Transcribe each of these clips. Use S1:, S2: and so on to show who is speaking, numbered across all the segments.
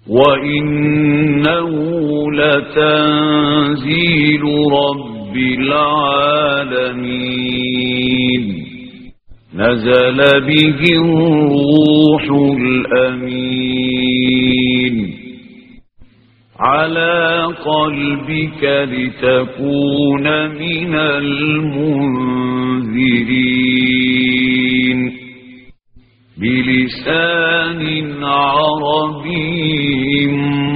S1: وإنه لتنزيل رب العالمين نزل به الروح الأمين على قلبك لتكون من المنذرين بلسان عربي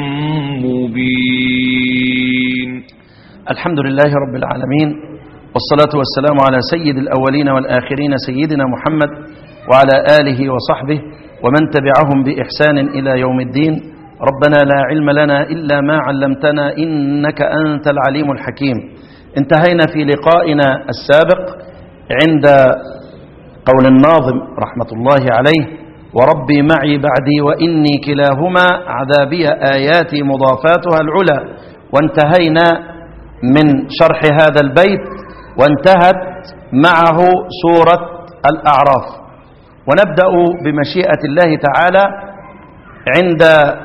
S1: مبين
S2: الحمد لله رب العالمين والصلاة والسلام على سيد الأولين والآخرين سيدنا محمد وعلى آله وصحبه ومن تبعهم بإحسان إلى يوم الدين ربنا لا علم لنا إلا ما علمتنا إنك أنت العليم الحكيم انتهينا في لقائنا السابق عند قول الناظم رحمة الله عليه وربي معي بعدي وإني كلاهما عذابي آياتي مضافاتها العلا وانتهينا من شرح هذا البيت وانتهت معه سورة الأعراف ونبدأ بمشيئة الله تعالى عند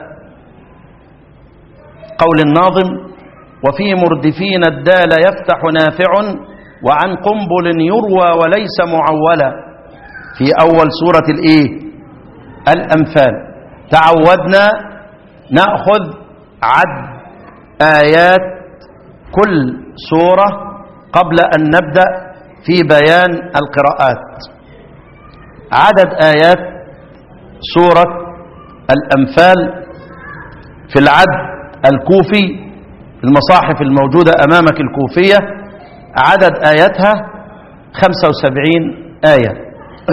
S2: قول الناظم وفي مردفين الدال يفتح نافع وعن قنبل يروى وليس معولا في أول سورة الإيه الأنفال تعودنا نأخذ عد آيات كل سورة قبل أن نبدأ في بيان القراءات عدد آيات سورة الأنفال في العد الكوفي المصاحف الموجودة أمامك الكوفية عدد آياتها 75 آية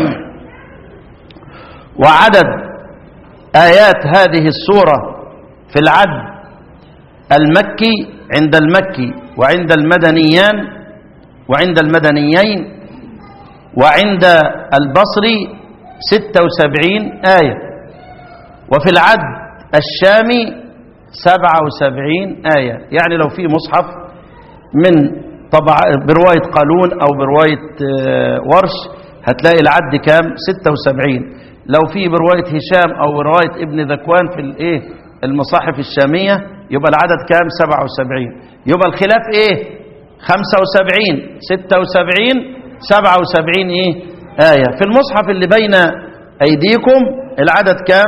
S2: وعدد آيات هذه السورة في العد المكي عند المكي وعند المدنيان وعند المدنيين وعند البصري 76 آية وفي العد الشامي 77 آية يعني لو في مصحف من طبع برواية قالون أو برواية ورش هتلاقي العد كام 76 لو في برواية هشام أو برواية ابن ذكوان في الايه المصاحف الشامية يبقى العدد كام 77 يبقى الخلاف ايه 75 76 77 ايه آية في المصحف اللي بين أيديكم العدد كام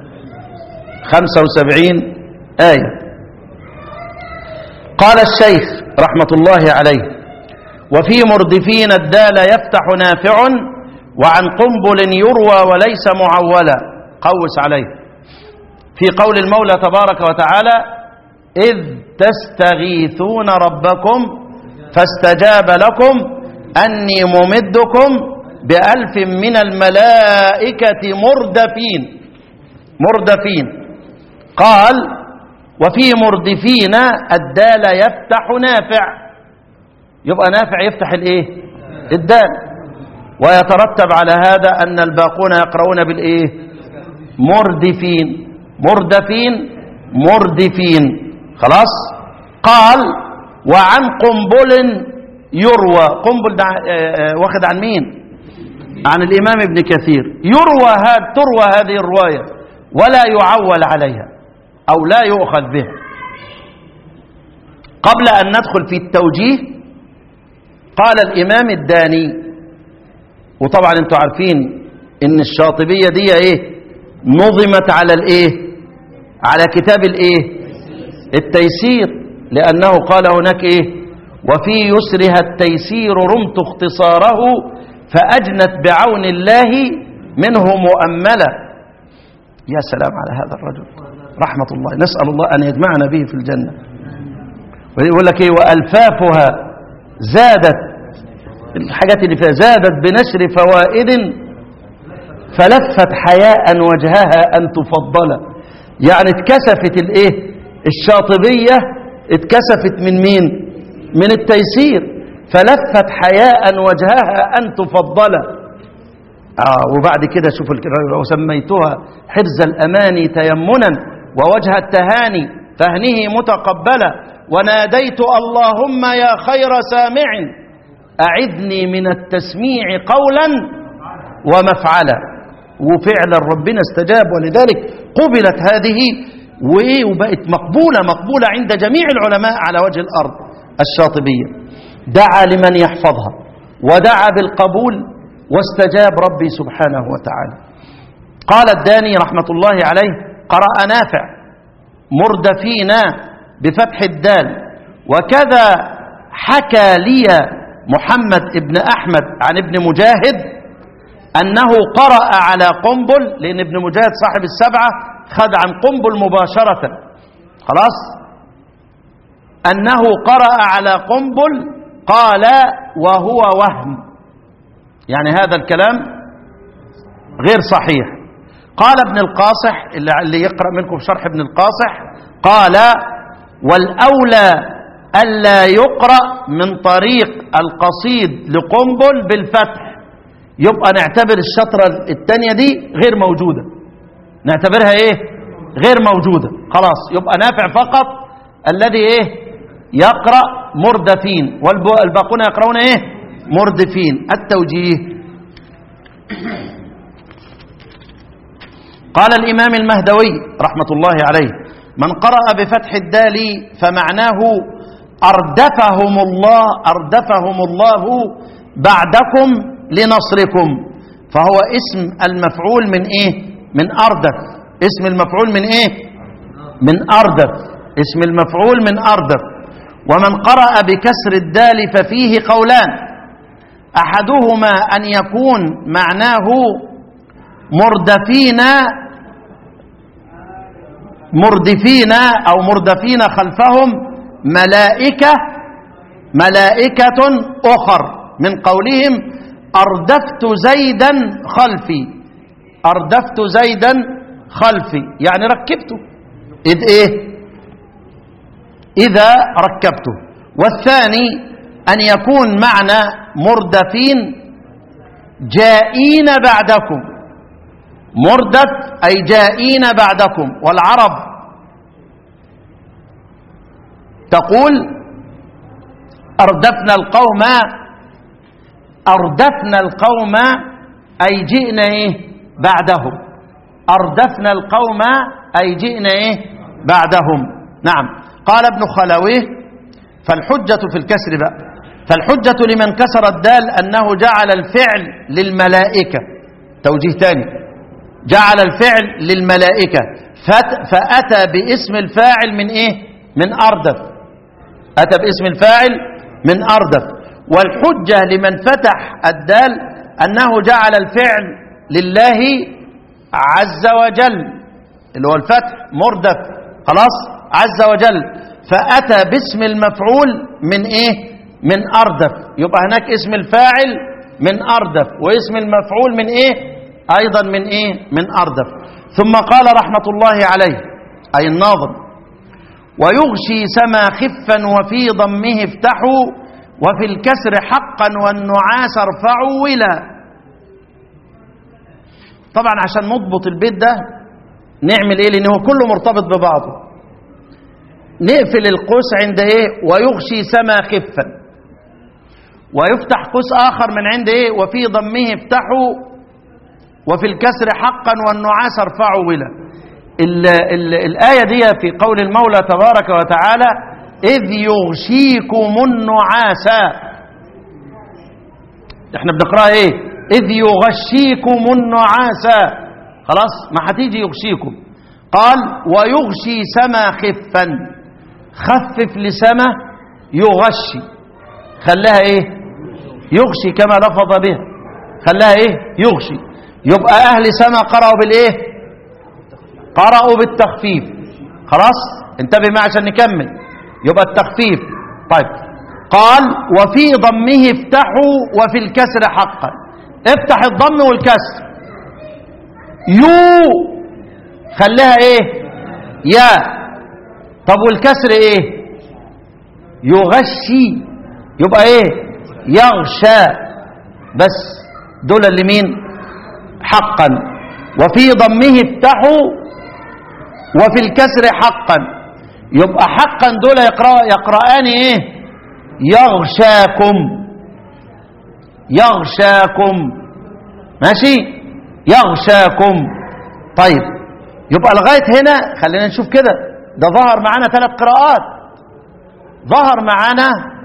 S2: 75 آية قال الشيخ رحمة الله عليه وفي مردفين الدال يفتح نافع وعن قنبل يروى وليس معولا قوس عليه في قول المولى تبارك وتعالى إذ تستغيثون ربكم فاستجاب لكم أني ممدكم بألف من الملائكة مردفين مردفين قال وفي مردفين الدال يفتح نافع يبقى نافع يفتح الايه الدال ويترتب على هذا أن الباقون يقرؤون بالايه مردفين مردفين مردفين خلاص قال وعن قنبل يروى قنبل ده واخد عن مين عن الإمام ابن كثير يروى هذا تروى هذه الرواية ولا يعول عليها أو لا يؤخذ بها قبل أن ندخل في التوجيه قال الإمام الداني وطبعا انتوا عارفين ان الشاطبية دي ايه نظمت على الايه على كتاب الايه التيسير لأنه قال هناك ايه وفي يسرها التيسير رمت اختصاره فأجنت بعون الله منه مؤملا يا سلام على هذا الرجل رحمة الله نسأل الله أن يجمعنا به في الجنة ويقول لك ايه وألفافها زادت الحاجات اللي فيها زادت بنشر فوائد فلفت حياء وجهها أن تفضل يعني اتكسفت الايه الشاطبية اتكسفت من مين من التيسير فلفت حياء وجهها أن تفضل آه وبعد كده شوف وسميتها حرز الأماني تيمنا ووجه التهاني فهنه متقبلة وناديت اللهم يا خير سامع أعذني من التسميع قولا ومفعلا وفعلا ربنا استجاب ولذلك قبلت هذه وإيه وبقت مقبولة مقبولة عند جميع العلماء على وجه الأرض الشاطبية دعا لمن يحفظها ودعا بالقبول واستجاب ربي سبحانه وتعالى قال الداني رحمة الله عليه قرأ نافع مردفينا بفتح الدال وكذا حكى لي محمد ابن أحمد عن ابن مجاهد أنه قرأ على قنبل لأن ابن مجاهد صاحب السبعة خد عن قنبل مباشرة خلاص أنه قرأ على قنبل قال وهو وهم يعني هذا الكلام غير صحيح قال ابن القاصح اللي اللي يقرأ منكم شرح ابن القاصح قال والأولى ألا يقرأ من طريق القصيد لقنبل بالفتح يبقى نعتبر الشطرة الثانية دي غير موجودة نعتبرها ايه غير موجودة خلاص يبقى نافع فقط الذي ايه يقرأ مردفين والباقون يقرؤون ايه مردفين التوجيه قال الإمام المهدوي رحمة الله عليه من قرأ بفتح الدال فمعناه أردفهم الله أردفهم الله بعدكم لنصركم فهو اسم المفعول من ايه من أردف اسم المفعول من ايه من أردف اسم المفعول من أردف ومن قرأ بكسر الدال ففيه قولان أحدهما أن يكون معناه مردفين مردفين أو مردفين خلفهم ملائكة ملائكة أخر من قولهم أردفت زيدا خلفي أردفت زيدا خلفي يعني ركبته إذ إيه إذا ركبته والثاني أن يكون معنى مردفين جائين بعدكم مردف أي جائين بعدكم والعرب تقول أردفنا القوم أردفنا القوم أي جئنا إيه بعدهم أردفنا القوم أي جئنا إيه بعدهم نعم قال ابن خلويه فالحجة في الكسر بقى فالحجة لمن كسر الدال أنه جعل الفعل للملائكة توجيه ثاني جعل الفعل للملائكة فأتى باسم الفاعل من إيه من أردف أتى باسم الفاعل من أردف والحجة لمن فتح الدال أنه جعل الفعل لله عز وجل اللي هو الفتح مردف خلاص عز وجل فأتى باسم المفعول من إيه من أردف يبقى هناك اسم الفاعل من أردف واسم المفعول من إيه أيضا من إيه من أردف ثم قال رحمة الله عليه أي الناظم ويغشي سما خفا وفي ضمه افتحوا وفي الكسر حقا والنعاس ارفعوا ولا طبعا عشان نضبط البيت ده نعمل ايه لان هو كله مرتبط ببعضه نقفل القوس عند ايه ويغشي سما خفا ويفتح قوس اخر من عند ايه وفي ضمه افتحوا وفي الكسر حقا والنعاس ارفعوا ولا ال ال الآية دي في قول المولى تبارك وتعالى إذ يغشيكم النعاس احنا بنقرأ ايه إذ يغشيكم النعاس خلاص ما هتيجي يغشيكم قال ويغشي سما خفا خفف لسما يغشي خلاها ايه يغشي كما لفظ به خلاها ايه يغشي يبقى أهل سما قرأوا بالايه قرأوا بالتخفيف خلاص انتبه معي عشان نكمل يبقى التخفيف طيب قال وفي ضمه افتحوا وفي الكسر حقا افتح الضم والكسر يو خليها ايه يا طب والكسر ايه يغشي يبقى ايه يغشى بس دول اللي مين حقا وفي ضمه افتحوا وفي الكسر حقا يبقى حقا دول يقرأ يقرآن ايه يغشاكم يغشاكم ماشي يغشاكم طيب يبقى لغاية هنا خلينا نشوف كده ده ظهر معانا ثلاث قراءات ظهر معانا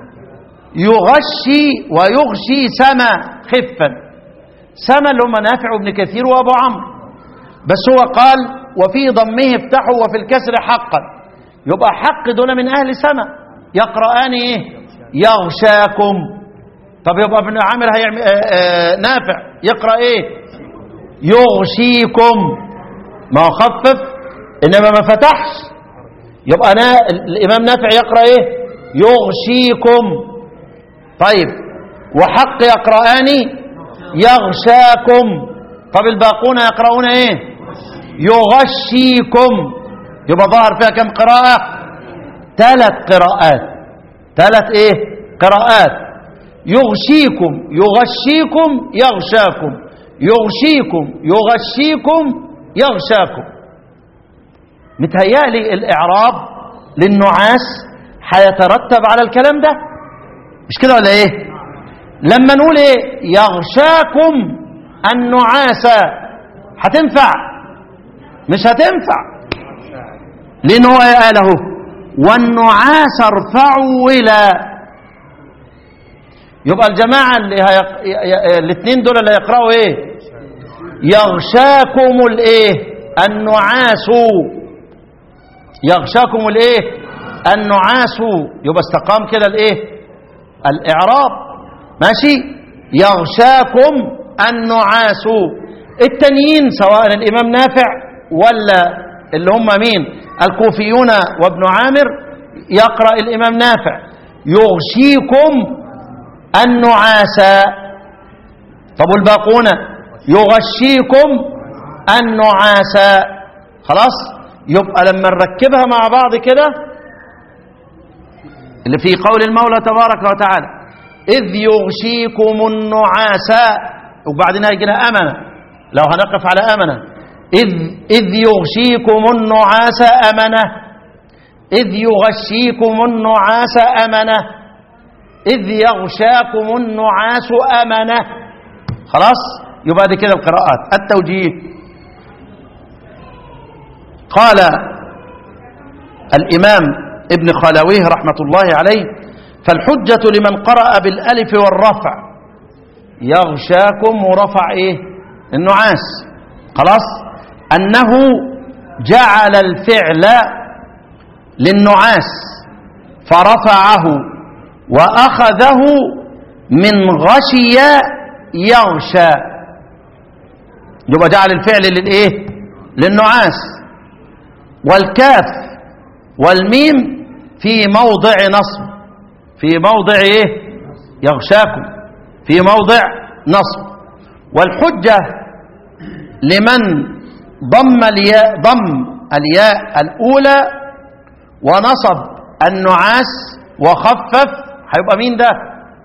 S2: يغشي ويغشي سما خفا سما اللي هم نافع وابن كثير وابو عمرو بس هو قال وفي ضمه افتحوا وفي الكسر حقا يبقى حق دول من اهل سما يقرآن ايه يغشاكم طب يبقى ابن عامر هيعمل آه آه نافع يقرأ ايه يغشيكم ما هو خفف انما ما فتحش يبقى أنا الامام نافع يقرأ ايه يغشيكم طيب وحق يقرآن يغشاكم طب الباقون يقرؤون ايه يغشيكم يبقى ظهر فيها كم قراءة ثلاث قراءات ثلاث ايه قراءات يغشيكم يغشيكم يغشاكم يغشيكم يغشيكم يغشاكم متهيألي الإعراب للنعاس هيترتب على الكلام ده مش كده ولا ايه لما نقول ايه يغشاكم النعاس هتنفع مش هتنفع لان هو قال اهو والنعاس ارفعوا الى يبقى الجماعه اللي هيق... الاثنين دول اللي هيقراوا ايه يغشاكم الايه النعاس يغشاكم الايه النعاس يبقى استقام كده الايه الاعراب ماشي يغشاكم النعاس التانيين سواء الامام نافع ولا اللي هم مين الكوفيون وابن عامر يقرا الامام نافع يغشيكم النعاس طب والباقون يغشيكم النعاس خلاص يبقى لما نركبها مع بعض كده اللي في قول المولى تبارك وتعالى إذ يغشيكم النعاس وبعدين هيجينا أمنة لو هنقف على أمنة إذ, إذ يغشيكم النعاس أمنة إذ يغشيكم النعاس أمنة إذ يغشاكم النعاس أمنة خلاص يبقى دي كده القراءات التوجيه قال الإمام ابن خلويه رحمة الله عليه فالحجة لمن قرأ بالألف والرفع يغشاكم ورفع إيه النعاس خلاص أنه جعل الفعل للنعاس فرفعه وأخذه من غشي يغشى يبقى جعل الفعل للإيه للنعاس والكاف والميم في موضع نصب في موضع ايه يغشاكم في موضع نصب والحجة لمن ضم الياء ضم الياء الأولى ونصب النعاس وخفف هيبقى مين ده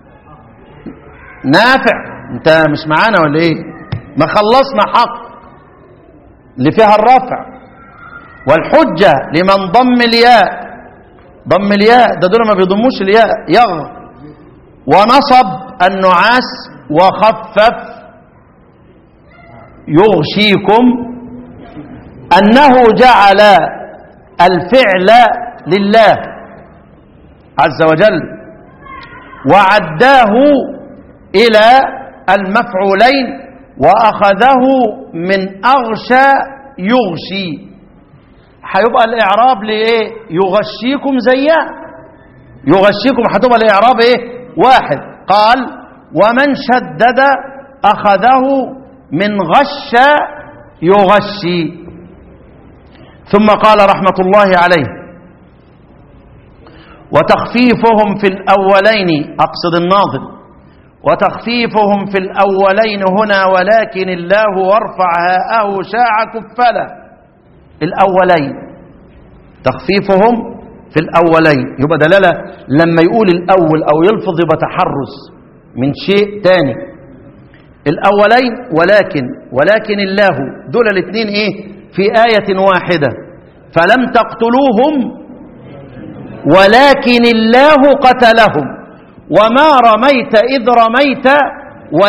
S2: نافع انت مش معانا ولا ايه ما خلصنا حق اللي فيها الرفع والحجة لمن ضم الياء ضم الياء ده دول ما بيضموش الياء يغ ونصب النعاس وخفف يغشيكم أنه جعل الفعل لله عز وجل وعداه إلى المفعولين وأخذه من أغشى يغشي هيبقى الإعراب لإيه يغشيكم زيها يغشيكم هتبقى الإعراب إيه واحد قال ومن شدد أخذه من غش يغشي ثم قال رحمة الله عليه وتخفيفهم في الأولين أقصد الناظم وتخفيفهم في الأولين هنا ولكن الله وارفع هاءه شاع كفلا الأولين تخفيفهم في الأولين يبقى دلالة لما يقول الأول أو يلفظ يبقى تحرز من شيء تاني الأولين ولكن ولكن الله دول الاثنين إيه في آية واحدة فلم تقتلوهم ولكن الله قتلهم وما رميت إذ رميت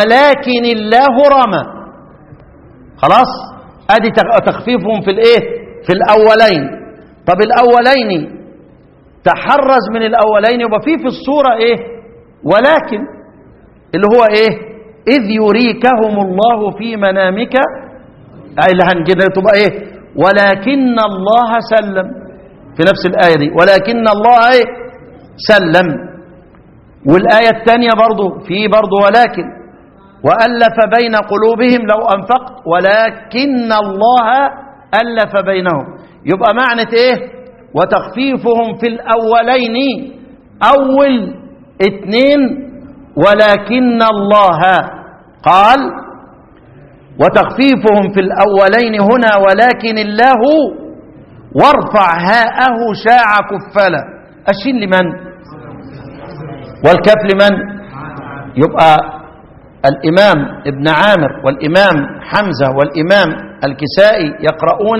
S2: ولكن الله رمى خلاص ادي تخفيفهم في الايه في الأولين طب الأولين تحرز من الأولين يبقى في في الصورة إيه ولكن اللي هو إيه إذ يريكهم الله في منامك أي اللي هنجد تبقى إيه ولكن الله سلم في نفس الآية دي ولكن الله إيه سلم والآية الثانية برضو في برضو ولكن وألف بين قلوبهم لو أنفقت ولكن الله ألف بينهم يبقى معنى إيه وتخفيفهم في الأولين أول اثنين ولكن الله قال وتخفيفهم في الأولين هنا ولكن الله وارفع هاءه شاع كفلا الشين لمن والكف لمن يبقى الإمام ابن عامر والإمام حمزة والإمام الكسائي يقرؤون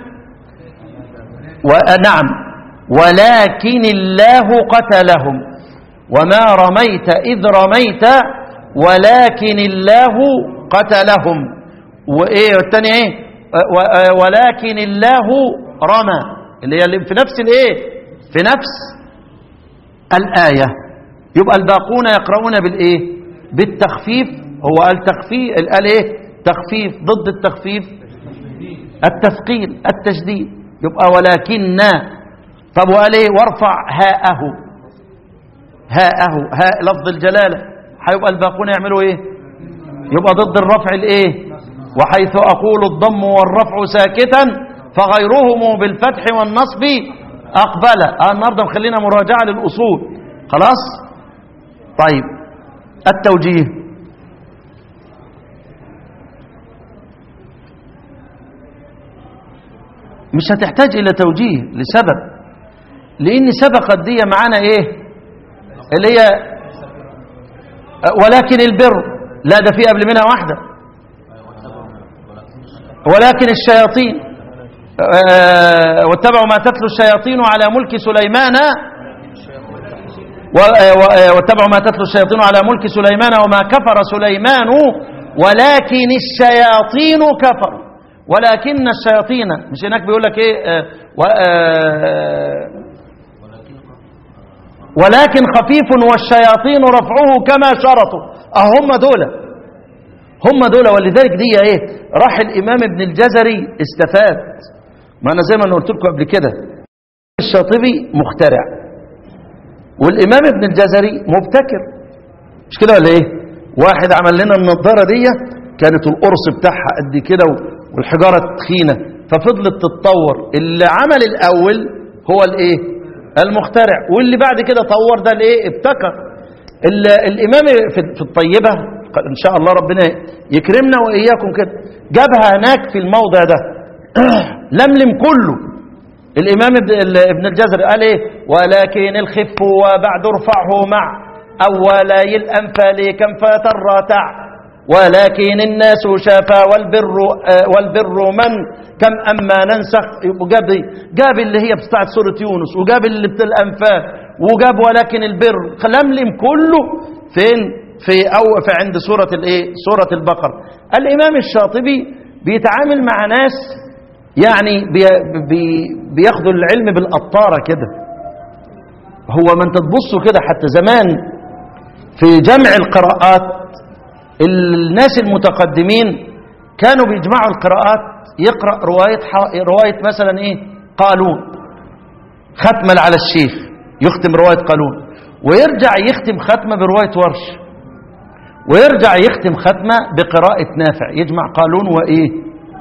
S2: ونعم ولكن الله قتلهم وما رميت إذ رميت ولكن الله قتلهم وإيه والتاني إيه ولكن الله رمى اللي هي في نفس الإيه في نفس الآية يبقى الباقون يقرؤون بالإيه بالتخفيف هو قال تخفيف قال إيه تخفيف ضد التخفيف التثقيل التشديد يبقى ولكن طب وقال ايه وارفع هاءه هاءه هاء لفظ الجلاله هيبقى الباقون يعملوا ايه يبقى ضد الرفع الايه وحيث اقول الضم والرفع ساكتا فغيرهم بالفتح والنصب اقبل اه النهارده مخلينا مراجعه للاصول خلاص طيب التوجيه مش هتحتاج إلى توجيه لسبب لأن سبقت دي معانا إيه اللي هي ولكن البر لا ده في قبل منها واحدة ولكن الشياطين آه واتبعوا ما تتلو الشياطين على ملك سليمان واتبعوا ما تتلو الشياطين على ملك سليمان وما كفر سليمان ولكن الشياطين كفروا ولكن الشياطين مش هناك بيقول لك ايه آه و آه ولكن خفيف والشياطين رفعه كما شرطوا اه هم دول هم دول ولذلك دي ايه راح الامام ابن الجزري استفاد ما انا زي ما انا قلت لكم قبل كده الشاطبي مخترع والامام ابن الجزري مبتكر مش كده ولا ايه واحد عمل لنا النضاره دي كانت القرص بتاعها قد كده والحجارة تخينة ففضلت تتطور اللي عمل الأول هو الإيه المخترع واللي بعد كده طور ده الإيه ابتكر الإمام في الطيبة إن شاء الله ربنا يكرمنا وإياكم كده جابها هناك في الموضع ده لملم كله الإمام ابن الجزر قال إيه ولكن الخف وبعد ارفعه مع أولي الأنفال كم فترتع ولكن الناس شافا والبر والبر من كم اما ننسخ وجاب جاب اللي هي بتاعت سوره يونس وجاب اللي بتاع الانفال وجاب ولكن البر لملم كله فين في او في عند سوره الايه سوره البقره الامام الشاطبي بيتعامل مع ناس يعني بي بي بياخدوا العلم بالقطاره كده هو ما انت تبصوا كده حتى زمان في جمع القراءات الناس المتقدمين كانوا بيجمعوا القراءات يقرأ رواية, رواية مثلا إيه قالون ختمة على الشيخ يختم رواية قالون ويرجع يختم ختمة برواية ورش ويرجع يختم ختمة بقراءة نافع يجمع قالون وإيه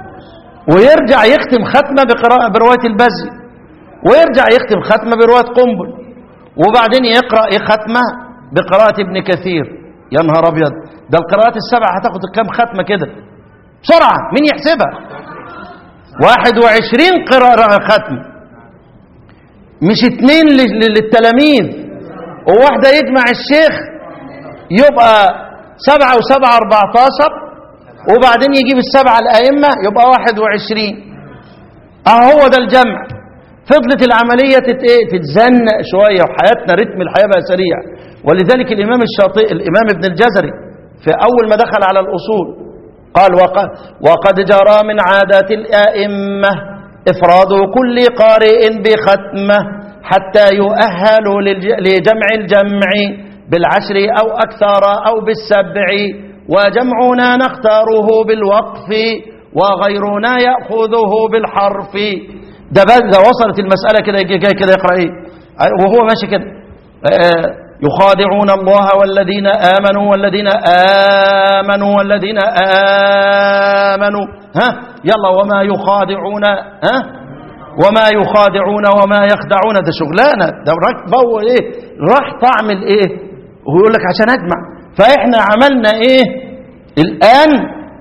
S2: ويرجع يختم ختمة بقراءة برواية البزي ويرجع يختم ختمة برواية قنبل وبعدين يقرأ إيه ختمة بقراءة ابن كثير يا نهار أبيض ده القراءات السبع هتاخد كام ختمة كده بسرعة مين يحسبها واحد وعشرين قراءة ختم مش اتنين للتلاميذ وواحدة يجمع الشيخ يبقى سبعة وسبعة اربعتاشر وبعدين يجيب السبعة الأئمة يبقى واحد وعشرين اهو ده الجمع فضلت العملية تتزنق شوية وحياتنا رتم الحياة بقى سريع ولذلك الإمام الشاطئ الإمام ابن الجزري في أول ما دخل على الأصول قال وقد, وقد جرى من عادات الآئمة إفراد كل قارئ بختمة حتى يؤهل للج- لجمع الجمع بالعشر أو أكثر أو بالسبع وجمعنا نختاره بالوقف وغيرنا يأخذه بالحرف ده بس ده وصلت المسألة كده يجي جاي كده يقرأ إيه وهو ماشي كده آه، يخادعون الله والذين آمنوا والذين آمنوا والذين آمنوا ها يلا وما يخادعون ها وما يخادعون وما يخدعون ده شغلانه ده راك بو ايه راح تعمل ايه وهو يقول لك عشان اجمع فاحنا عملنا ايه الان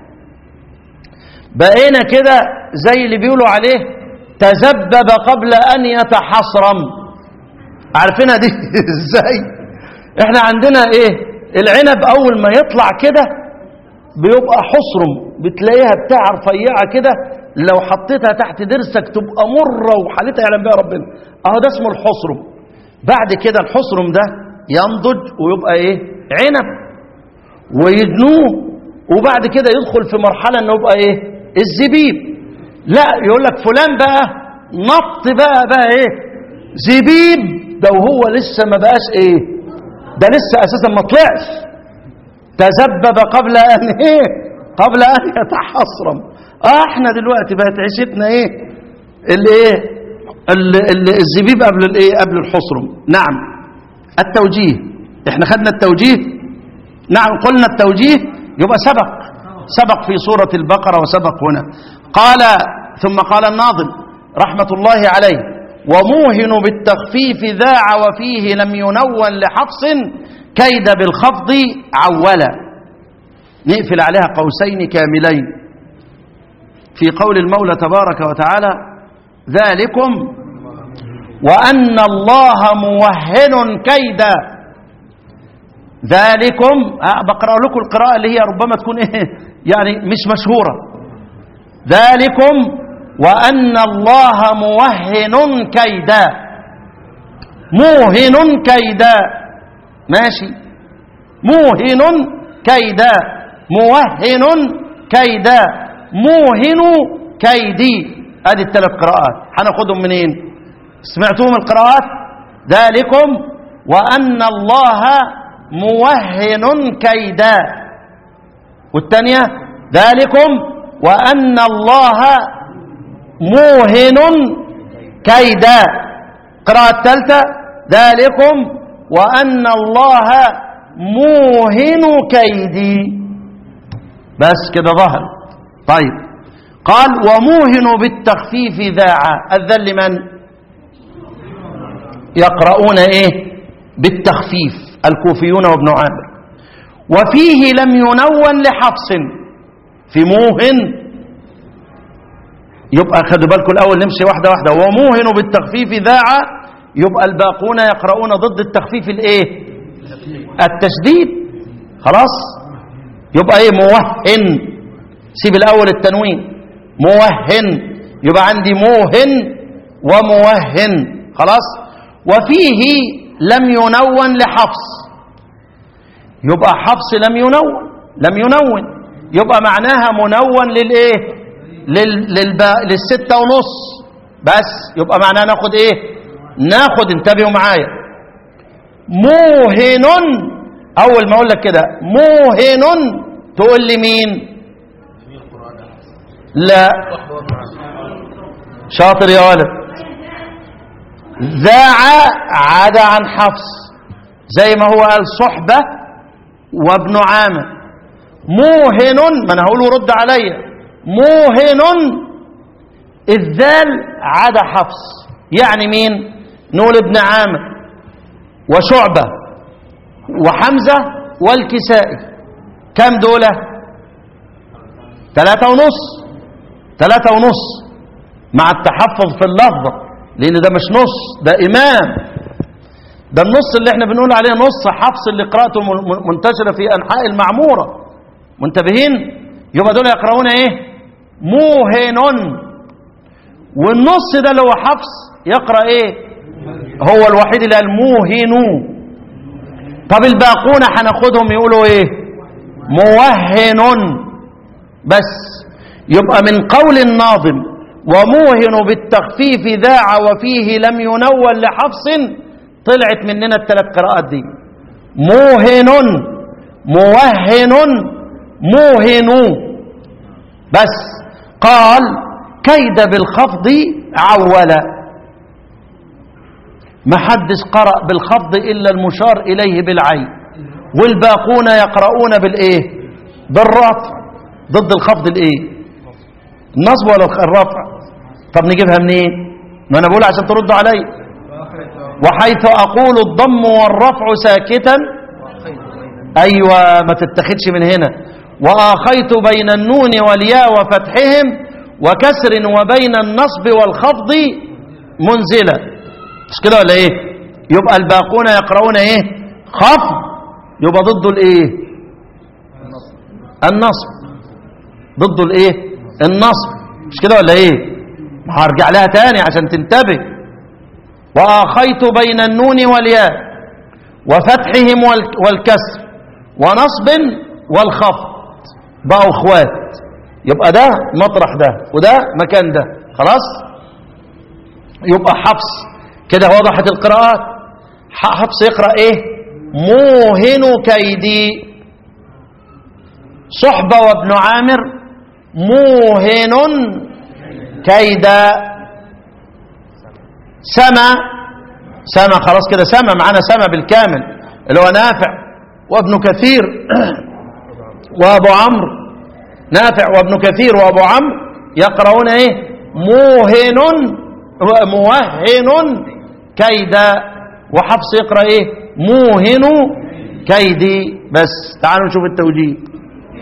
S2: بقينا كده زي اللي بيقولوا عليه تذبب قبل ان يتحصرم عارفينها دي ازاي احنا عندنا ايه العنب اول ما يطلع كده بيبقى حصرم بتلاقيها بتاع رفيعه كده لو حطيتها تحت درسك تبقى مره وحالتها يعلم بها ربنا اهو ده اسمه الحصرم بعد كده الحصرم ده ينضج ويبقى ايه عنب ويدنوه وبعد كده يدخل في مرحله انه يبقى ايه الزبيب لا يقول لك فلان بقى نط بقى بقى ايه زبيب ده وهو لسه ما بقاش ايه ده لسه اساسا ما طلعش تذبب قبل ان ايه قبل ان يتحصرم اه احنا دلوقتي بقت عيشتنا ايه الايه ال- ال- الزبيب قبل الايه قبل الحصرم نعم التوجيه احنا خدنا التوجيه نعم قلنا التوجيه يبقى سبق سبق في سورة البقرة وسبق هنا قال ثم قال الناظم رحمة الله عليه وموهن بالتخفيف ذاع وفيه لم ينون لحفص كيد بالخفض عولا نقفل عليها قوسين كاملين في قول المولى تبارك وتعالى ذلكم وأن الله موهن كيدا ذلكم أه بقرأ لكم القراءة اللي هي ربما تكون إيه يعني مش مشهورة ذلكم وأن الله موهن كيدا موهن كيدا ماشي موهن كيدا موهن كيدا موهن كيدي ادي الثلاث قراءات هناخدهم منين سمعتوهم القراءات ذلكم وان الله موهن كيدا والثانيه ذلكم وان الله موهن كيدا القراءه الثالثه ذلكم وان الله موهن كيدي بس كده ظهر طيب قال وموهن بالتخفيف ذاع الذل من يقرؤون ايه بالتخفيف الكوفيون وابن عامر وفيه لم ينون لحفص في موهن يبقى خدوا بالكم الاول نمشي واحده واحده وموهن بالتخفيف ذاع يبقى الباقون يقرؤون ضد التخفيف الايه التشديد خلاص يبقى ايه موهن سيب الاول التنوين موهن يبقى عندي موهن وموهن خلاص وفيه لم ينون لحفص يبقى حفص لم ينون لم ينون يبقى معناها منون للايه لل للب... للستة ونص بس يبقى معناها ناخد ايه ناخد انتبهوا معايا موهن اول ما اقول لك كده موهن تقول لي مين لا شاطر يا ولد ذاع عدا عن حفص زي ما هو قال صحبة وابن عامر موهن ما انا هقوله رد عليا موهن الذال عدا حفص يعني مين نقول ابن عامر وشعبة وحمزة والكسائي كم دولة ثلاثة ونص ثلاثة ونص مع التحفظ في اللفظة لأن ده مش نص ده إمام ده النص اللي احنا بنقول عليه نص حفص اللي قراءته م- منتشرة في أنحاء المعمورة منتبهين يبقى دول يقرؤون ايه موهن والنص ده اللي هو حفص يقرأ ايه هو الوحيد اللي قال موهن طب الباقون هناخدهم يقولوا ايه موهن بس يبقى من قول الناظم وموهن بالتخفيف ذاع وفيه لم ينول لحفص طلعت مننا الثلاث قراءات دي موهن موهن موهن بس قال كيد بالخفض عولا ما حدش قرأ بالخفض إلا المشار إليه بالعين والباقون يقرؤون بالإيه بالرفع ضد الخفض الإيه النصب ولا الرفع طب نجيبها منين ما أنا بقول عشان تردوا علي وحيث أقول الضم والرفع ساكتا أيوة ما تتخذش من هنا وآخيت بين النون والياء وفتحهم وكسر وبين النصب والخفض منزلة مش كده ولا ايه يبقى الباقون يقرؤون ايه خفض يبقى ضده الايه النصب ضده الايه النصب مش كده ولا ايه ما هرجع لها تاني عشان تنتبه وآخيت بين النون والياء وفتحهم والك- والكسر ونصب والخفض بقوا اخوات يبقى ده مطرح ده وده مكان ده خلاص يبقى حفص كده وضحت القراءات ح- حفص يقرأ ايه موهن كيدي صحبة وابن عامر موهن كيدا سما سما خلاص كده سما معانا سما بالكامل اللي هو نافع وابن كثير وابو عمرو نافع وابن كثير وابو عمرو يقرؤون ايه موهن موهن كيدا وحفص يقرا ايه موهن كيدي بس تعالوا نشوف التوجيه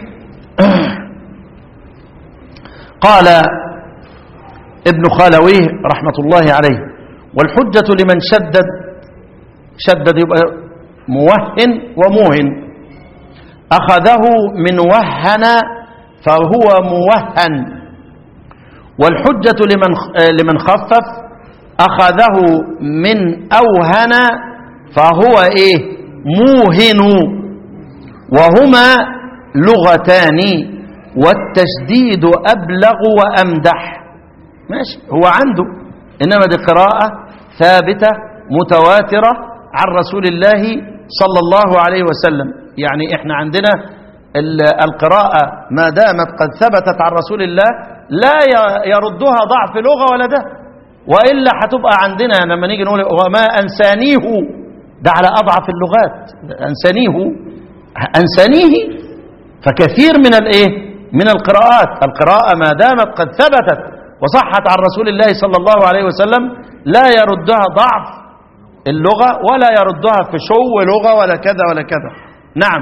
S2: قال ابن خالويه رحمة الله عليه والحجة لمن شدد شدد يبقى موهن وموهن أخذه من وهن فهو موهن والحجة لمن لمن خفف أخذه من أوهن فهو إيه موهن وهما لغتان والتشديد أبلغ وأمدح ماشي هو عنده إنما دي قراءة ثابتة متواترة عن رسول الله صلى الله عليه وسلم يعني إحنا عندنا ال- القراءة ما دامت قد ثبتت عن رسول الله لا ي- يردها ضعف لغة ولا ده وإلا هتبقى عندنا لما نيجي نقول وما أنسانيه ده على أضعف اللغات أنسانيه أنسانيه فكثير من الإيه من القراءات القراءة ما دامت قد ثبتت وصحت عن رسول الله صلى الله عليه وسلم لا يردها ضعف اللغة ولا يردها في شو لغة ولا كذا ولا كذا نعم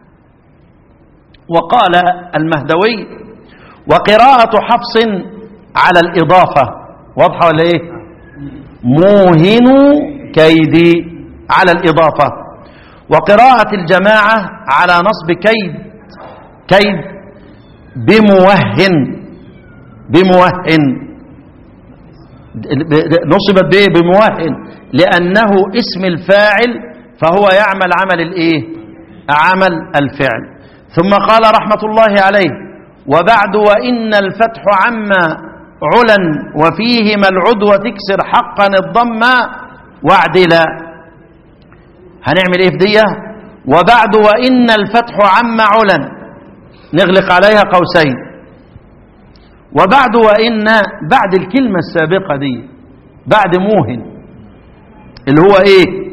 S2: وقال المهدوي وقراءة حفص على الإضافة واضحة ولا إيه موهن كيدي على الإضافة وقراءة الجماعة على نصب كيد كيد بموهن بموهن نصبت بايه بموهن لانه اسم الفاعل فهو يعمل عمل الايه عمل الفعل ثم قال رحمه الله عليه وبعد وان الفتح عما علا وفيهما العدوى تكسر حقا الضم وعدلا هنعمل ايه في ديه وبعد وان الفتح عما علا نغلق عليها قوسين وبعد وإن بعد الكلمة السابقة دي بعد موهن اللي هو إيه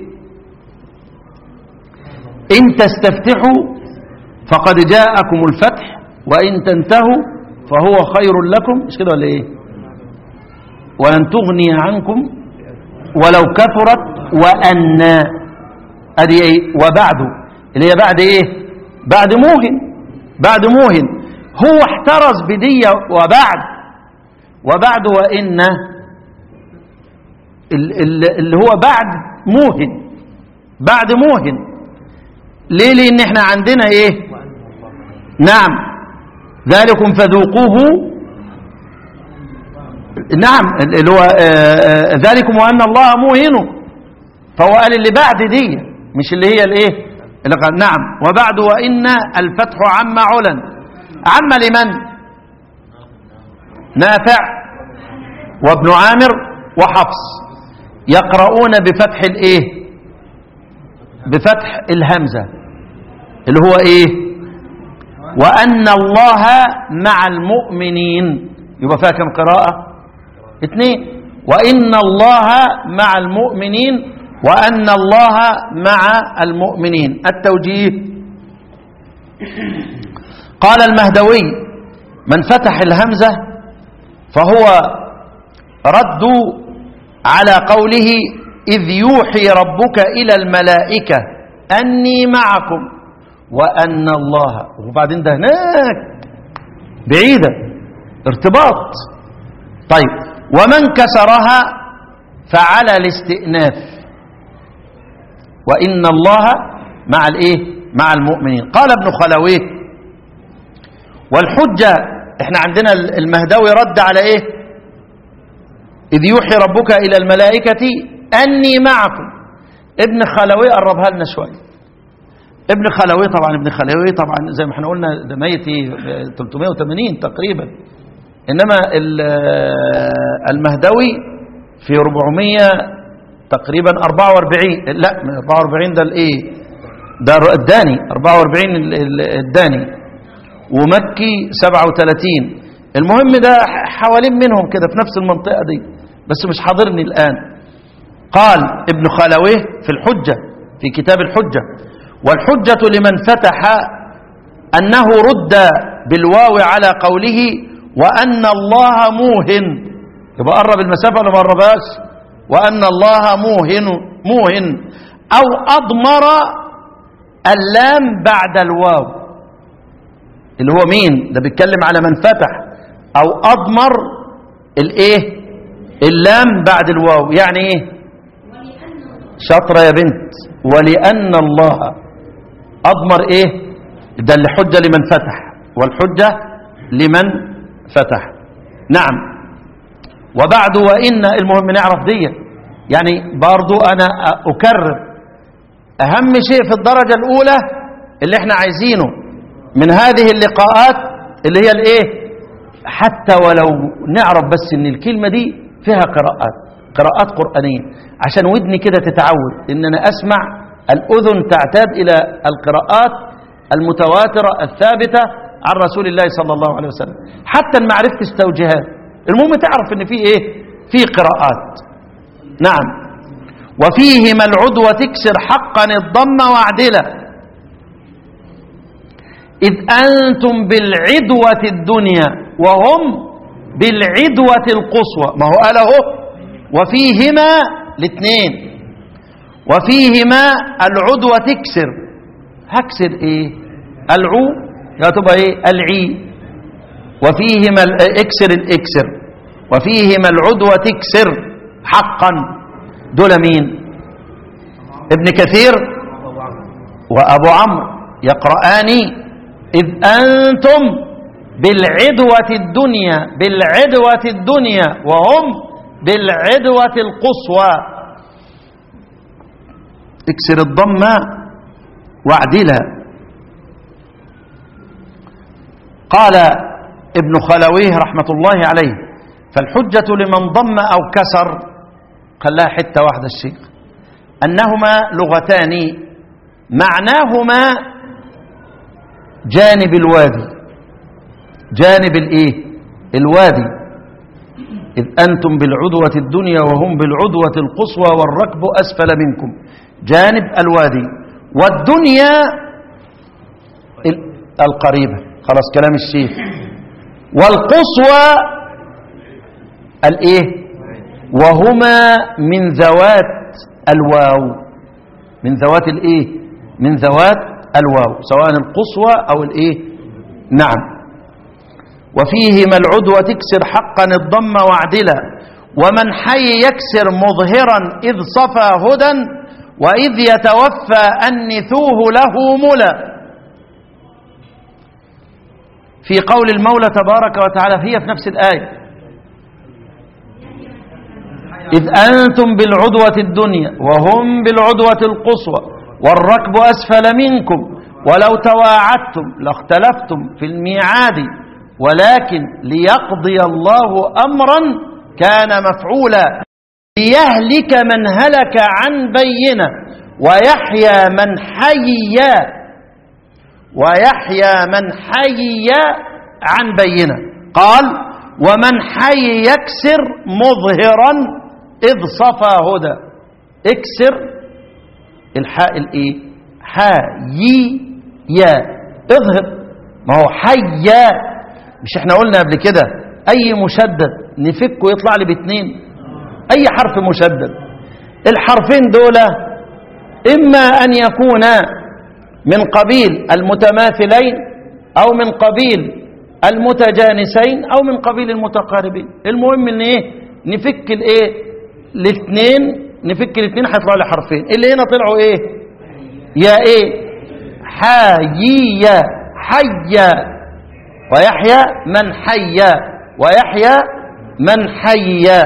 S2: إن تستفتحوا فقد جاءكم الفتح وإن تنتهوا فهو خير لكم مش كده ولا إيه ولن تغني عنكم ولو كثرت وأن أدي إيه وبعد اللي هي بعد إيه بعد موهن بعد موهن هو احترز بدية وبعد وبعد وإن ال- ال- اللي هو بعد موهن بعد موهن ليه لأن احنا عندنا ايه نعم ذلكم فذوقوه نعم اللي هو آه، آه، ذلكم وأن الله موهن فهو قال اللي بعد دي مش اللي هي الايه اللي قال نعم وبعد وإن الفتح عم علا عم لمن نافع وابن عامر وحفص يقرؤون بفتح الايه بفتح الهمزة اللي هو ايه وأن الله مع المؤمنين يبقى فيها كم قراءة اثنين وإن الله مع المؤمنين وأن الله مع المؤمنين التوجيه قال المهدوي من فتح الهمزة فهو رد على قوله إذ يوحي ربك إلى الملائكة أني معكم وأن الله وبعدين ده هناك بعيدة ارتباط طيب ومن كسرها فعلى الاستئناف وإن الله مع الايه مع المؤمنين قال ابن خلويه والحجة احنا عندنا المهدوي رد على ايه إذ يوحي ربك إلى الملائكة أني معكم ابن خلوي قربها لنا شوية ابن خلوي طبعا ابن خلوي طبعا زي ما احنا قلنا ده ميت 380 تقريبا إنما المهدوي في 400 تقريبا 44 لا 44 ده الايه ده الداني 44 الداني ومكي 37 المهم ده حوالين منهم كده في نفس المنطقة دي بس مش حاضرني الآن قال ابن خلويه في الحجة في كتاب الحجة والحجة لمن فتح أنه رد بالواو على قوله وأن الله موهن يبقى قرب المسافة ولا ما قربهاش وأن الله موهن موهن أو أضمر اللام بعد الواو اللي هو مين ده بيتكلم على من فتح أو أضمر الإيه اللام بعد الواو يعني إيه شطرة يا بنت ولأن الله أضمر إيه ده اللي حجة لمن فتح والحجة لمن فتح نعم وبعد وإن المهم نعرف دي يعني برضو أنا أكرر أهم شيء في الدرجة الأولى اللي احنا عايزينه من هذه اللقاءات اللي هي الايه حتى ولو نعرف بس ان الكلمة دي فيها قراءات قراءات قرآنية عشان ودني كده تتعود ان انا اسمع الاذن تعتاد الى القراءات المتواترة الثابتة عن رسول الله صلى الله عليه وسلم حتى ان ما عرفتش توجيهات المهم تعرف ان في ايه في قراءات نعم وفيهما العدوى تكسر حقا الضم واعدله إذ أنتم بالعدوة الدنيا وهم بالعدوة القصوى ما هو قال اهو وفيهما الاثنين وفيهما العدوة تكسر هكسر ايه العو يا تبقى ايه العي وفيهما اكسر الاكسر وفيهما العدوة تكسر حقا دول مين ابن كثير وابو عمرو يقرآن إذ أنتم بالعدوة الدنيا بالعدوة الدنيا وهم بالعدوة القصوى اكسر الضمة واعدلها قال ابن خلويه رحمة الله عليه فالحجة لمن ضم أو كسر خلاها حتة واحدة الشيخ أنهما لغتان معناهما جانب الوادي جانب الايه الوادي إذ أنتم بالعدوة الدنيا وهم بالعدوة القصوى والركب أسفل منكم جانب الوادي والدنيا القريبة خلاص كلام الشيخ والقصوى الايه وهما من ذوات الواو من ذوات الايه من ذوات الواو سواء القصوى أو الإيه نعم وفيهما العدوى تكسر حقا الضم واعدلا ومن حي يكسر مظهرا إذ صفى هدى وإذ يتوفى أنثوه له ملا في قول المولى تبارك وتعالى هي في نفس الآية إذ أنتم بالعدوة الدنيا وهم بالعدوة القصوى والركب أسفل منكم ولو تواعدتم لاختلفتم في الميعاد ولكن ليقضي الله أمرا كان مفعولا ليهلك من هلك عن بينه ويحيى من حي ويحيى من حي عن بينه قال ومن حي يكسر مظهرا إذ صفى هدى اكسر الحاء الايه حي يا اظهر ما هو حي مش احنا قلنا قبل كده اي مشدد نفكه يطلع لي باتنين اي حرف مشدد الحرفين دول اما ان يكونا من قبيل المتماثلين او من قبيل المتجانسين او من قبيل المتقاربين المهم ان ايه نفك الايه الاثنين نفك الاثنين هيطلع لي حرفين اللي هنا طلعوا ايه يا ايه حيية حيا ويحيى من حيا ويحيى من حيا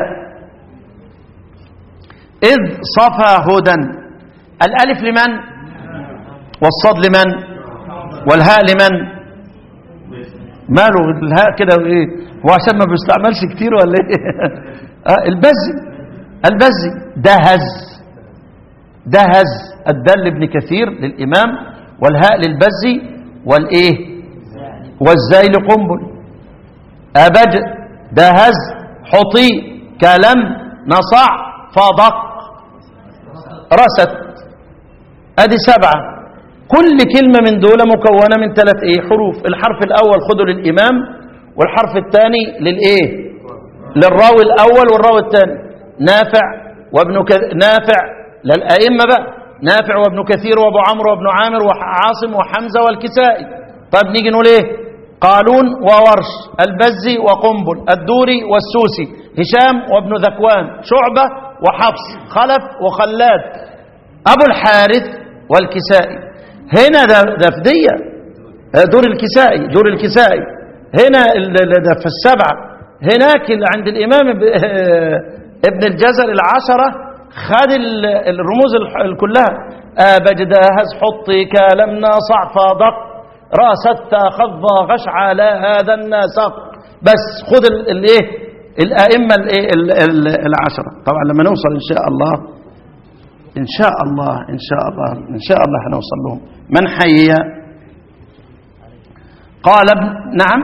S2: إذ صفى هدى الألف لمن والصاد لمن والهاء لمن ماله الهاء كده ايه هو عشان ما بيستعملش كتير ولا ايه آه البزي البزي دهز دهز الدل ابن كثير للإمام والهاء للبزي والايه والزاي لقنبل أبج دهز حطي كلم نصع فضق رست ادي سبعة كل كلمة من دول مكونة من ثلاث ايه حروف الحرف الاول خده للامام والحرف الثاني للايه للراوي الاول والراوي الثاني نافع وابن ك... نافع للائمة بقى نافع وابن كثير وابو عمرو وابن عامر وعاصم وحمزة والكسائي طيب نيجي نقول ايه قالون وورش البزي وقنبل الدوري والسوسي هشام وابن ذكوان شعبة وحفص خلف وخلاد أبو الحارث والكسائي هنا ده, ده فدية دور الكسائي دور الكسائي هنا ده في السبعة هناك اللي عند الإمام ابن الجزر العشرة خد الرموز كلها بجداهز حطي كلم ناصع فضق راست خض غشع لا هذا الناسق بس خد الايه الائمه الايه العشره طبعا لما نوصل ان شاء الله ان شاء الله ان شاء الله ان شاء الله هنوصل لهم من حي قال ابن نعم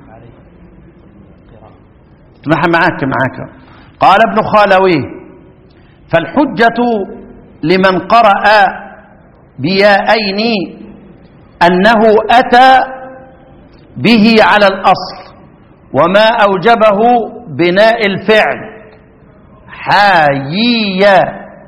S2: معك معك قال ابن خالويه فالحجة لمن قرأ بيائين أنه أتى به على الأصل وما أوجبه بناء الفعل حييا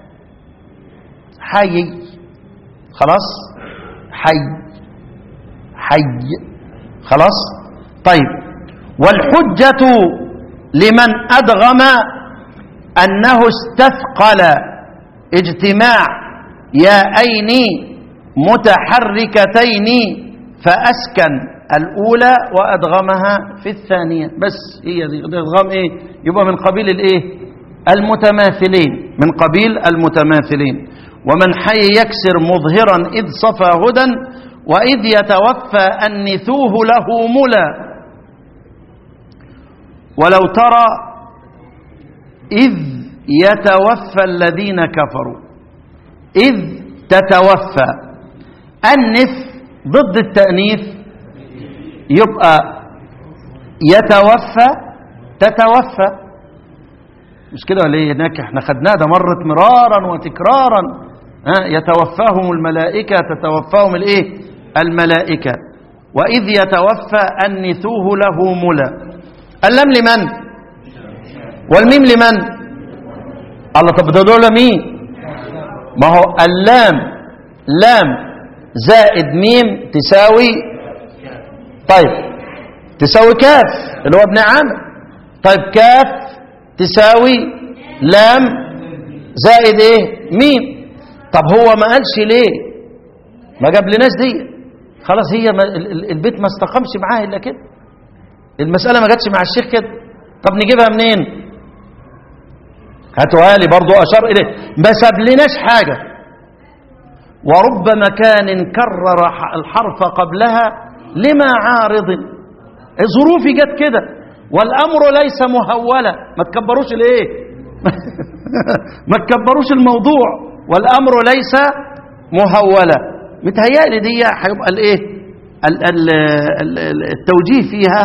S2: حي خلاص حي حي خلاص طيب والحجة لمن أدغم أنه استثقل اجتماع يائين متحركتين فأسكن الأولى وأدغمها في الثانية بس هي دي الإدغام إيه يبقى من قبيل الإيه المتماثلين من قبيل المتماثلين ومن حي يكسر مظهرا إذ صفى هدى وإذ يتوفى أنثوه له ملا ولو ترى إذ يتوفى الذين كفروا إذ تتوفى أنث ضد التأنيث يبقى يتوفى تتوفى مش كده ولا ايه هناك احنا خدناه ده مرت مرارا وتكرارا ها يتوفاهم الملائكة تتوفاهم الايه الملائكة وإذ يتوفى أنثوه له ملا اللام لمن والميم لمن الله طب ده دول مين ما هو اللام لام زائد ميم تساوي طيب تساوي كاف اللي هو ابن عامر طيب كاف تساوي لام زائد ايه ميم طب هو ما قالش ليه ما جاب لناش دي خلاص هي ما البيت ما استقامش معاه الا كده المسألة ما جاتش مع الشيخ كده طب نجيبها منين هاتوها لي برضو أشار إليه ما سابلناش حاجة ورب مكان كرر الحرف قبلها لما عارض ظروفي جت كده والأمر ليس مهولا ما تكبروش الايه ما تكبروش الموضوع والأمر ليس مهولا متهيألي دي هيبقى الايه ال- ال- ال- ال- التوجيه فيها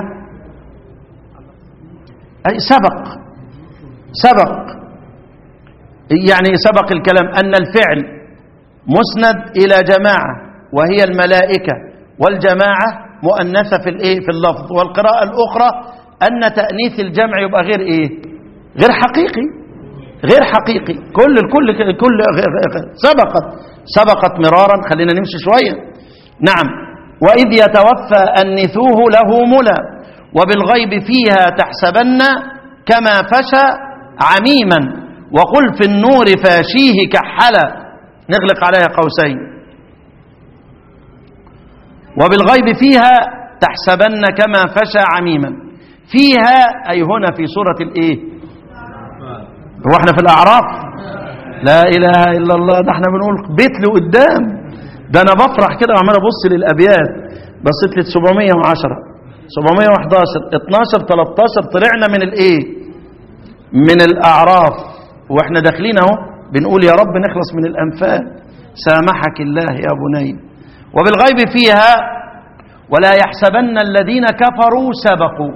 S2: أي سبق سبق يعني سبق الكلام أن الفعل مسند إلى جماعة وهي الملائكة والجماعة مؤنثة في الإيه في اللفظ والقراءة الأخرى أن تأنيث الجمع يبقى غير إيه غير حقيقي غير حقيقي كل الكل كل سبقت سبقت مرارا خلينا نمشي شوية نعم وإذ يتوفى أنثوه له ملا وبالغيب فيها تحسبن كما فشى عميما وقل في النور فاشيه كحلا نغلق عليها قوسين وبالغيب فيها تحسبن كما فشى عميما فيها أي هنا في سورة الإيه هو احنا في الأعراف لا إله إلا الله ده احنا بنقول بيت لقدام ده أنا بفرح كده وعمال أبص للأبيات بصيت لي 710 711 12 13 طلعنا من الإيه من الأعراف واحنا داخلين اهو بنقول يا رب نخلص من الأنفال سامحك الله يا بني وبالغيب فيها ولا يحسبن الذين كفروا سبقوا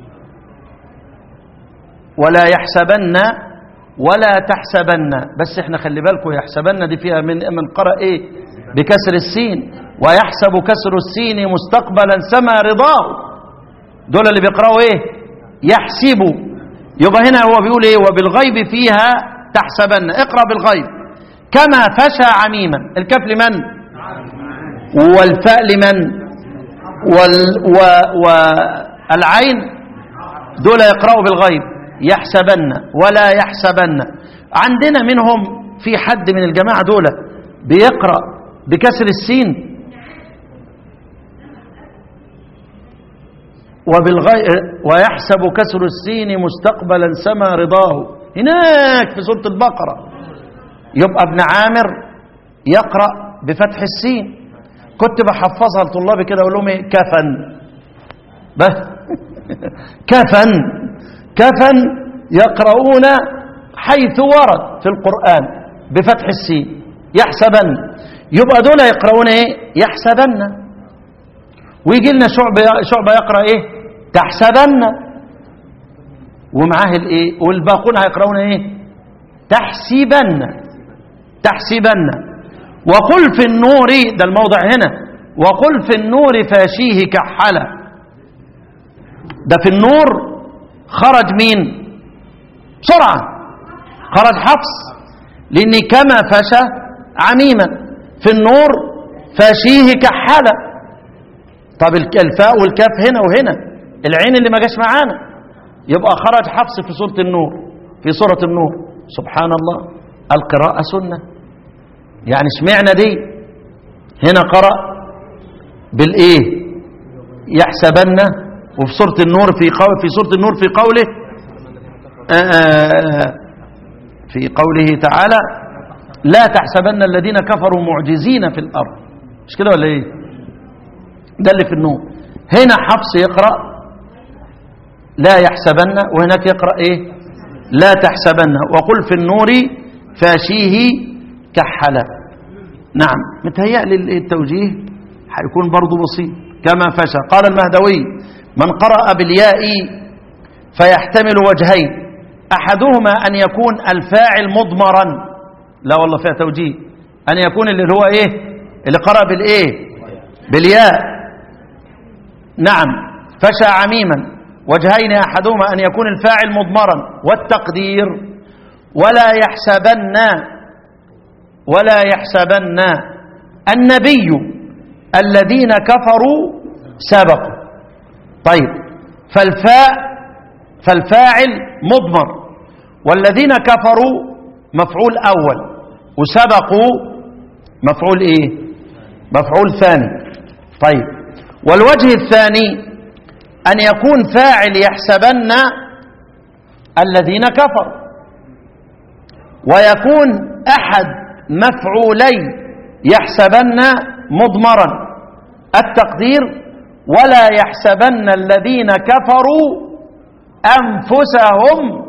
S2: ولا يحسبن ولا تحسبن بس احنا خلي بالكم يحسبن دي فيها من من قرأ ايه بكسر السين ويحسب كسر السين مستقبلا سما رضاه دول اللي بيقرأوا ايه يحسبوا يبقى هنا هو بيقول ايه وبالغيب فيها تحسبن اقرأ بالغيب كما فشى عميما الكف لمن والفاء لمن وال و والعين دول يقرأوا بالغيب يحسبن ولا يحسبن عندنا منهم في حد من الجماعة دول بيقرأ بكسر السين وبالغي... ويحسب كسر السين مستقبلا سما رضاه هناك في سورة البقرة يبقى ابن عامر يقرأ بفتح السين كنت بحفظها لطلابي كده اقول لهم ايه كفن بس كفن كفن يقرؤون حيث ورد في القرآن بفتح السين يحسبن يبقى دول يقرؤون ايه يحسبن ويجي لنا شعبة شعبة يقرأ ايه تحسبن ومعاه الايه والباقون هيقرؤون ايه تحسبن تحسبن وقل في النور ده الموضع هنا وقل في النور فاشيه كحلا ده في النور خرج مين بسرعة خرج حفص لأن كما فشى عميما في النور فاشيه كحلا طب الفاء والكاف هنا وهنا العين اللي ما جاش معانا يبقى خرج حفص في سورة النور في سورة النور سبحان الله القراءة سنة يعني سمعنا دي هنا قرأ بالإيه يحسبن وفي سورة النور في قول في سورة النور في قوله آآ في قوله تعالى لا تحسبن الذين كفروا معجزين في الأرض مش كده ولا ايه ده اللي في النور هنا حفص يقرأ لا يحسبن وهناك يقرأ ايه لا تحسبن وقل في النور فاشيه كحلا نعم متهيألي التوجيه هيكون برضو بسيط كما فشى قال المهدوي من قرأ بالياء فيحتمل وجهين أحدهما أن يكون الفاعل مضمرا لا والله فيها توجيه أن يكون اللي هو إيه اللي قرأ بالإيه بالياء نعم فشى عميما وجهين أحدهما أن يكون الفاعل مضمرا والتقدير ولا يحسبن ولا يحسبن النبي الذين كفروا سبقوا طيب فالفاء فالفاعل مضمر والذين كفروا مفعول أول وسبقوا مفعول إيه مفعول ثاني طيب والوجه الثاني أن يكون فاعل يحسبن الذين كفروا ويكون أحد مفعولي يحسبن مضمرا التقدير ولا يحسبن الذين كفروا أنفسهم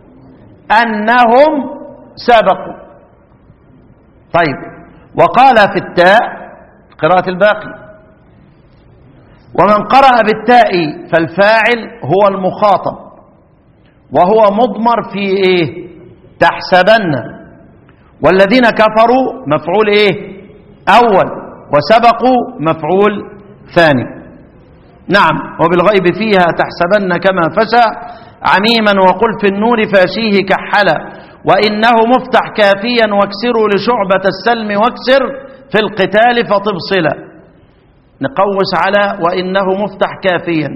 S2: أنهم سبقوا طيب وقال في التاء قراءة الباقي ومن قرأ بالتاء فالفاعل هو المخاطب وهو مضمر في ايه تحسبن والذين كفروا مفعول ايه اول وسبقوا مفعول ثاني نعم وبالغيب فيها تحسبن كما فسى عميما وقل في النور فاشيه كحلا وإنه مفتح كافيا واكسروا لشعبة السلم واكسر في القتال فتبصلا نقوس على وإنه مفتح كافيا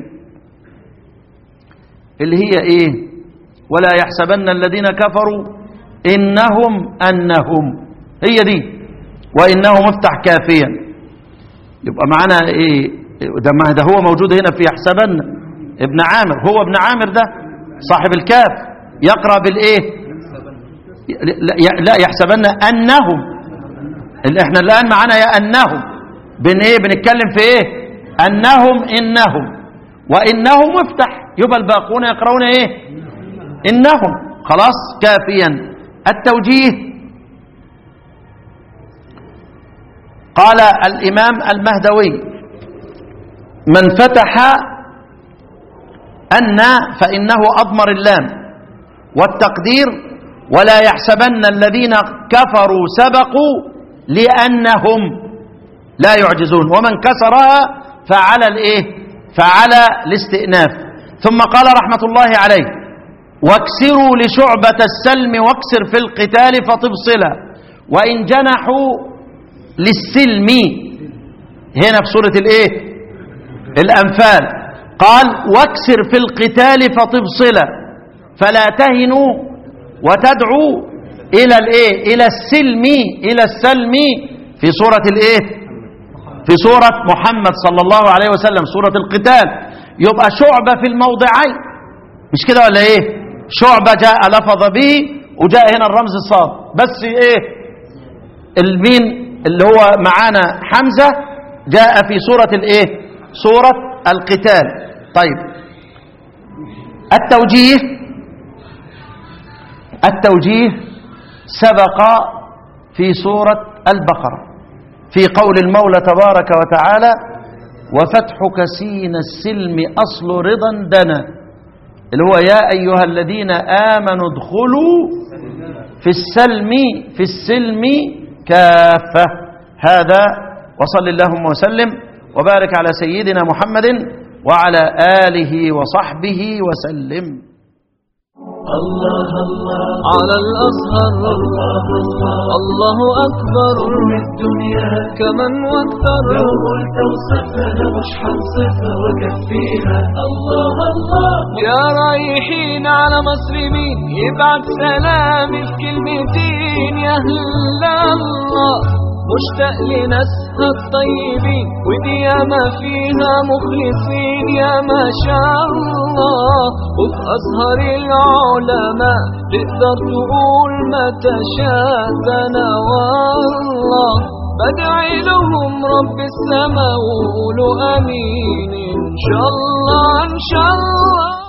S2: اللي هي إيه ولا يحسبن الذين كفروا إنهم أنهم هي دي وإنه مفتح كافيا يبقى معنا إيه ده, ما ده هو موجود هنا في يحسبن ابن عامر هو ابن عامر ده صاحب الكاف يقرأ بالإيه لا, لا يحسبن أنهم اللي احنا الآن معنا يا أنهم بن ايه بنتكلم في ايه انهم انهم وانه مفتح يبقى الباقون يقرؤون ايه انهم خلاص كافيا التوجيه قال الامام المهدوي من فتح ان فانه اضمر اللام والتقدير ولا يحسبن الذين كفروا سبقوا لانهم لا يعجزون ومن كسرها فعلى الايه فعلى الاستئناف ثم قال رحمة الله عليه واكسروا لشعبة السلم واكسر في القتال فتبصلا وإن جنحوا للسلم هنا في سورة الايه الأنفال قال واكسر في القتال فتبصلا فلا تهنوا وتدعوا إلى الايه إلى السلم إلى السلم في سورة الايه في سورة محمد صلى الله عليه وسلم سورة القتال يبقى شعبة في الموضعين مش كده ولا ايه شعبة جاء لفظ به وجاء هنا الرمز الصاد بس ايه المين اللي هو معانا حمزة جاء في سورة الايه سورة القتال طيب التوجيه التوجيه سبق في سورة البقرة في قول المولى تبارك وتعالى وفتحك سين السلم أصل رضا دنا اللي هو يا أيها الذين آمنوا ادخلوا في السلم في السلم كافة هذا وصل اللهم وسلم وبارك على سيدنا محمد وعلى آله وصحبه وسلم
S3: الله الله على الأزهر الله الله الله أكبر من الدنيا كمن واكثر لو قلت وصفها مش حنصفها وكفيها الله الله يا رايحين على مسلمين يبعت سلامي في كلمتين يا أهل الله مشتاق لناسها الطيبين ودي ياما فيها مخلصين يا ما شاء الله وفي أزهر العلماء تقدر تقول ما تشاء أنا والله بدعي لهم رب السماء وقولوا أمين إن شاء الله إن شاء الله